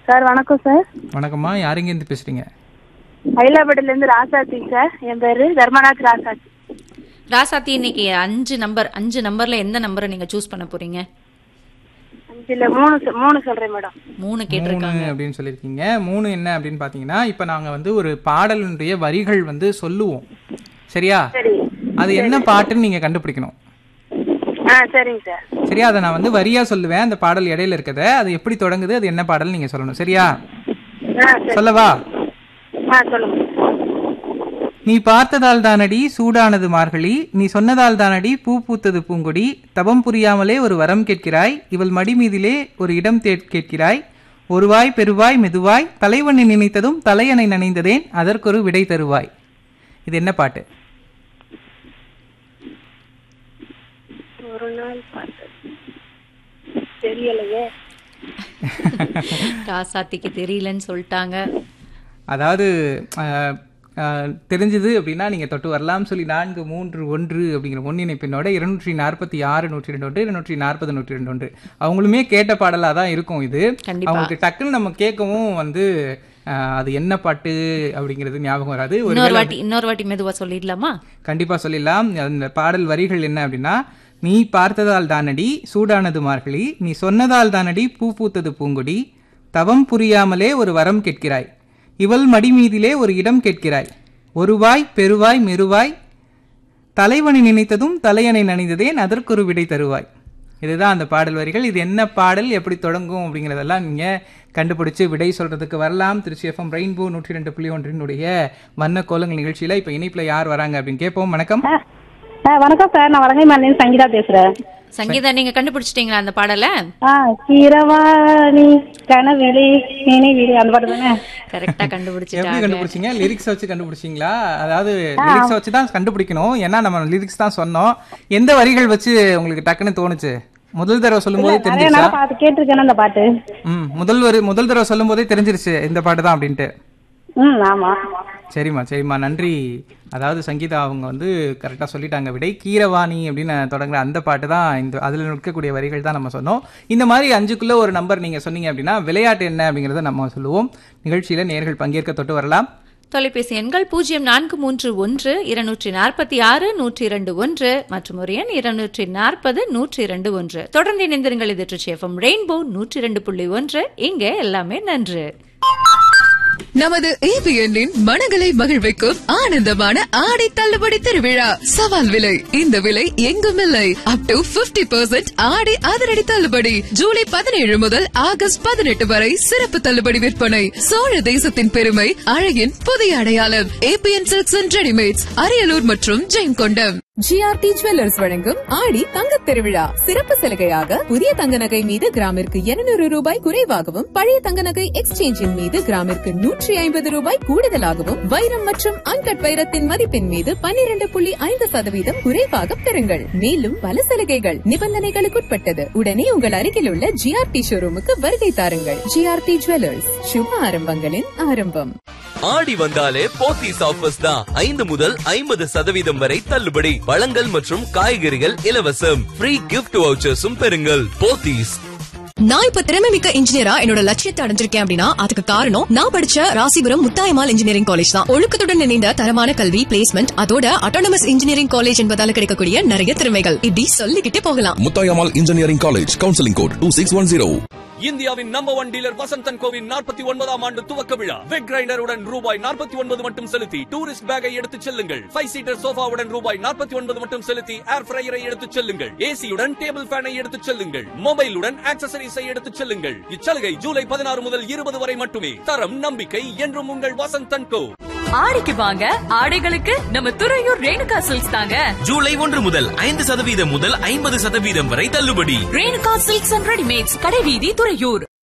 Sir வணக்கம் sir வணக்கம்மா யாருங்க இருந்து பேசுறீங்க ஹைலாபேட்டில இருந்து ராசாத்தி சார் என் பேரு தர்மநாத் ராசாத்தி ராசாத்தி இன்னைக்கு அஞ்சு நம்பர் அஞ்சு நம்பர்ல எந்த நம்பரை நீங்க சூஸ் பண்ண போறீங்க அஞ்சுல மூணு சொ- மூணு சொல்றேன் மேடம் மூணு கேட்டிருக்காங்க மூணு அப்படின்னு சொல்லியிருக்கீங்க மூணு என்ன அப்படின்னு பார்த்தீங்கன்னா இப்போ நாங்கள் வந்து ஒரு பாடலினுடைய வரிகள் வந்து சொல்லுவோம் சரியா சரி அது என்ன பாட்டுன்னு நீங்கள் கண்டுபிடிக்கணும் ஆ சரிங்க சார் சரியா அதை நான் வந்து வரியா சொல்லுவேன் அந்த பாடல் இடையில இருக்கத அது எப்படி தொடங்குது அது என்ன பாடல் நீங்க சொல்லணும் சரியா ஆ சரி சொல்லவா ஆ சொல்லுங்க நீ பார்த்ததால் தானடி சூடானது மார்கழி நீ சொன்னதால் தானடி பூ பூத்தது பூங்கொடி தபம் புரியாமலே ஒரு வரம் கேட்கிறாய் இவள் மடி மீதிலே ஒரு இடம் தே கேட்கிறாய் ஒருவாய் பெருவாய் மெதுவாய் தலைவனை நினைத்ததும் தலையணை நனைந்ததேன் அதற்கொரு விடை தருவாய் இது என்ன பாட்டு ஒரு நாள் பார்த்தது தெரியலையே ராசாத்திக்கு தெரியலன்னு சொல்லிட்டாங்க அதாவது அஹ், அஹ், தெரிஞ்சது அப்படின்னா நீங்கள் தொட்டு வரலாம் சொல்லி நான்கு மூன்று ஒன்று அப்படிங்கிற ஒன்றிணைப்பினோட இருநூற்றி நாற்பத்தி ஆறு நூற்றி ரெண்டு ஒன்று இருநூற்றி நாற்பது நூற்றி ரெண்டு ஒன்று அவங்களுமே கேட்ட பாடலாக தான் இருக்கும் இது கண்டிப்பா. அவங்களுக்கு டக்குன்னு நம்ம கேட்கவும் வந்து அஹ், அது என்ன பாட்டு அப்படிங்கிறது ஞாபகம் வராது ஒரு இன்னொரு வாட்டி இன்னொரு வாட்டி மெதுவா சொல்லிடலாமா கண்டிப்பா சொல்லிடலாம் அந்த பாடல் வரிகள் என்ன அப்படின்னா நீ பார்த்ததால் தானடி சூடானது மார்கழி நீ சொன்னதால் தானடி பூ பூத்தது பூங்கொடி தவம் புரியாமலே ஒரு வரம் கேட்கிறாய் இவள் மடி மீதிலே ஒரு இடம் கேட்கிறாய் ஒருவாய் பெருவாய் மெருவாய் தலைவனை நினைத்ததும் தலையணை நனைந்ததேன் அதற்கொரு விடை தருவாய் இதுதான் அந்த பாடல் வரிகள் இது என்ன பாடல் எப்படி தொடங்கும் அப்படிங்கிறதெல்லாம் நீங்க கண்டுபிடிச்சு விடை சொல்றதுக்கு வரலாம் திருச்சி எஃப்எம் ரெயின்போ நூற்றி ரெண்டு புள்ளி ஒன்றினுடைய வண்ண கோலங்கள் நிகழ்ச்சியில இப்ப இணைப்புல யார் வராங்க அப்படின்னு கேட்போம் வணக்கம் ஆ வணக்கம் சார் நான் வரங்கை மாநிலம் சங்கீதா பேசுறேன் சங்கீதா நீங்க கண்டுபிடிச்சிட்டீங்களா அந்த பாடலை ஆ கீரவாணி கனவிலே நினைவிலே அந்த பாட்டு தானே கரெக்டா எப்படி கண்டுபிடிச்சிட்டாங்க கண்டுபிடிச்சீங்க லிரிக்ஸ் வச்சு கண்டுபிடிச்சீங்களா அதாவது லிரிக்ஸ் வச்சு தான் கண்டுபிடிக்கணும் ஏன்னா நம்ம லிரிக்ஸ் தான் சொன்னோம் எந்த வரிகள் வச்சு உங்களுக்கு டக்குன்னு தோணுச்சு முதல் தடவை சொல்லும் போதே நிறைய தெரிஞ்சிருச்சா நேரம் பார்த்து கேட்டிருக்கேன் அந்த பாட்டு ம் முதல் வரி முதல் தடவை சொல்லும் போதே தெரிஞ்சிருச்சு இந்த பாட்டு தான் அப்படின்ட்டு ம் ஆமா சரிம்மா சரிம்மா நன்றி அதாவது சங்கீதா அவங்க வந்து கரெக்டாக சொல்லிட்டாங்க விடை கீரவாணி அப்படின்னு தொடங்குற அந்த பாட்டு தான் இந்த அதில் இருக்கக்கூடிய வரிகள் தான் நம்ம சொன்னோம் இந்த மாதிரி அஞ்சுக்குள்ள ஒரு நம்பர் நீங்கள் சொன்னீங்க அப்படின்னா விளையாட்டு என்ன அப்படிங்கிறத நம்ம சொல்லுவோம் நிகழ்ச்சியில் நேர்கள் பங்கேற்க தொட்டு வரலாம் தொலைபேசி எண்கள் பூஜ்ஜியம் நான்கு மூன்று ஒன்று இருநூற்றி நாற்பத்தி ஆறு நூற்றி இரண்டு ஒன்று மற்றும் ஒரு எண் இருநூற்றி நாற்பது நூற்றி இரண்டு ஒன்று தொடர்ந்து இணைந்திருங்கள் இது ட்ரிச்சி எஃப்எம் ரெயின்போ நூற்றி இரண்டு புள்ளி ஒன்று இங்கே எல்லாமே நன்று நமது ஏபிஎன்னின் மனங்களை மகிழ்விக்கும் ஆனந்தமான ஆடை தள்ளுபடி திருவிழா சவால் விலை இந்த விலை எங்கும் இல்லை அப் டு 50% பர்சன்ட் ஆடை அதிரடி தள்ளுபடி ஜூலை பதினேழு முதல் ஆகஸ்ட் பதினெட்டு வரை சிறப்பு தள்ளுபடி விற்பனை சோழ தேசத்தின் பெருமை அழகின் புதிய அடையாளம் ABN silks and readymades Ariyalur மற்றும் ஜெயங்கொண்டம் ஜிஆர்டி ஜுவல்லர்ஸ் வழங்கும் ஆடி தங்கத் திருவிழா சிறப்பு சலுகையாக புதிய தங்க நகை மீது கிராமிற்கு 200 ரூபாய் குறைவாகவும் பழைய தங்க நகை எக்ஸ்சேஞ்சின் மீது கிராமிற்கு நூற்றி ஐம்பது ரூபாய் கூடுதலாகவும் வைரம் மற்றும் அன்கட் வைரத்தின் மதிப்பின் மீது 12.5% புள்ளி ஐந்து சதவீதம் குறைவாக பெறுங்கள் மேலும் பல சலுகைகள் நிபந்தனைகளுக்குட்பட்டது உடனே உங்கள் அருகில் உள்ள ஜிஆர்டி ஷோரூமுக்கு வருகை தாருங்கள் ஜிஆர்டி ஜுவல்லர்ஸ் சுப ஆரம்பங்களின் ஆரம்பம் ஆடி வந்தாலே போத்தீஸ் ஆஃபர்ஸ் தான் ஐந்து முதல் ஐம்பது சதவீதம் வரை தள்ளுபடி பழங்கள் மற்றும் காய்கறிகள் இலவசம் ஃப்ரீ கிஃப்ட் வவுச்சர்ஸும் பெறுங்கள் போத்தீஸ் நான் இப்ப திறமை மிக்க இன்ஜினியரா என்னோட லட்சியத்தை அடைஞ்சிருக்கேன் அப்படின்னா அதுக்கு காரணம் நான் படிச்ச ராசிபுரம் முத்தாயமால் இன்ஜினியரிங் காலேஜ் தான் ஒழுக்கத்துடன் இணைந்த தரமான கல்வி பிளேஸ்மெண்ட் அதோட அட்டானமஸ் இன்ஜினியரிங் காலேஜ் என்பதால கிடைக்கக்கூடிய நிறைய திறமைகள் இப்படி சொல்லிக்கிட்டே போகலாம் Muthayammal engineering college counselling code two six one zero இந்தியாவின் நம்பர் ஒன் டீலர் வசந்தன் கோவின் நாற்பத்தி ஒன்பதாம் ஆண்டு துவக்க விழா வெக் கிரைண்டருடன் ரூபாய் நாற்பத்தி ஒன்பது மட்டும் செலுத்தி டூரிஸ்ட் பேக்கை எடுத்துச் செல்லுங்கள் ஃபைவ் சீட்டர் சோஃபாவுடன் ரூபாய் நாற்பத்தி ஒன்பது மட்டும் செலுத்தி ஏர் ஃப்ரையரை எடுத்துச் செல்லுங்கள் ஏசியுடன் டேபிள் ஃபேனை எடுத்துச் செல்லுங்கள் மொபைலுடன் ஆக்சசரிஸை எடுத்துச் செல்லுங்கள் இச்சலுகை ஜூலை பதினாறு முதல் இருபது வரை மட்டுமே தரம் நம்பிக்கை என்றும் உங்கள் வசந்தன் கோ ஆடிக்கு வாங்க ஆடைகளுக்கு நம்ம துறையூர் ரேணுகா சில்க்ஸ் தாங்க ஜூலை ஒன்று முதல் ஐந்து சதவீதம் முதல் ஐம்பது சதவீதம் வரை தள்ளுபடி ரேணுகா சில்க்ஸ் அண்ட் ரெடிமேட்ஸ் கடைவீதி துறையூர்